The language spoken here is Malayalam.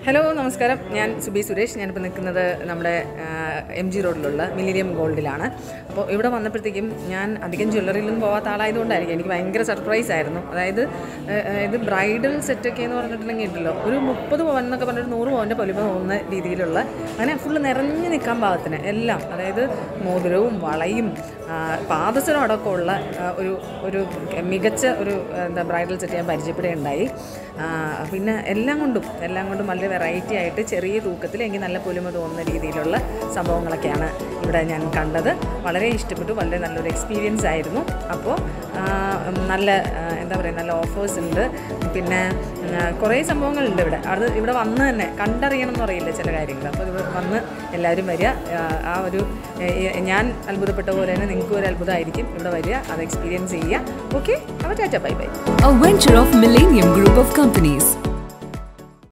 ഹലോ നമസ്കാരം ഞാൻ സുബി സുരേഷ് ഞാനിപ്പോൾ നിൽക്കുന്നത് നമ്മുടെ എം ജി റോഡിലുള്ള മിലീനിയം ഗോൾഡിലാണ് അപ്പോൾ ഇവിടെ വന്നപ്പോഴത്തേക്കും ഞാൻ അധികം ജ്വല്ലറിയിലൊന്നും പോകാത്ത ആളായതുകൊണ്ടായിരിക്കും എനിക്ക് ഭയങ്കര സർപ്രൈസ് ആയിരുന്നു അതായത് ഏഹ്, ഏഹ്, ഇത് ബ്രൈഡൽ സെറ്റൊക്കെ എന്ന് പറഞ്ഞിട്ടുണ്ടെങ്കിൽ ഉണ്ടല്ലോ ഒരു മുപ്പത് പവൻ എന്നൊക്കെ പറഞ്ഞിട്ട് നൂറ് പവൻ്റെ പൊലിമ തോന്നുന്ന രീതിയിലുള്ള അങ്ങനെ ഫുള്ള് നിറഞ്ഞു നിൽക്കാൻ പാകത്തിന് എല്ലാം അതായത് മോതിരവും വളയും ആ, പാദസരം അടക്കമുള്ള ആ, ഒരു ഒരു മികച്ച ഒരു എന്താ ബ്രൈഡൽ സെറ്റ് ഞാൻ പരിചയപ്പെടുകയുണ്ടായി ആ, പിന്നെ എല്ലാം കൊണ്ടും എല്ലാം കൊണ്ടും വളരെ വെറൈറ്റി ആയിട്ട് ചെറിയ തൂക്കത്തിൽ എനിക്ക് നല്ല പൊലിമ തോന്നുന്ന രീതിയിലുള്ള സംഭവങ്ങളൊക്കെയാണ് ഇവിടെ ഞാൻ കണ്ടത് വളരെ ഇഷ്ടപ്പെട്ടു വളരെ നല്ലൊരു എക്സ്പീരിയൻസ് ആയിരുന്നു അപ്പോൾ ആ, നല്ല ആ, എന്താ പറയുക നല്ല ഓഫേഴ്സ് ഉണ്ട് പിന്നെ ഉം, കുറേ സംഭവങ്ങളുണ്ട് ഇവിടെ അത് ഇവിടെ വന്ന് തന്നെ കണ്ടറിയണം എന്ന് പറയില്ല ചില കാര്യങ്ങൾ അപ്പോൾ ഇവിടെ വന്ന് എല്ലാവരും വരിക ആ, ആ ഒരു ഏ, ഏ, ഞാൻ അത്ഭുതപ്പെട്ട പോലെ തന്നെ നിങ്ങൾക്കും ഒരു അത്ഭുതമായിരിക്കും ഇവിടെ വരിക അത് എക്സ്പീരിയൻസ് ചെയ്യുക ഓക്കെ അപ്പോൾ tata bye bye a venture of Millennium Group of Companies.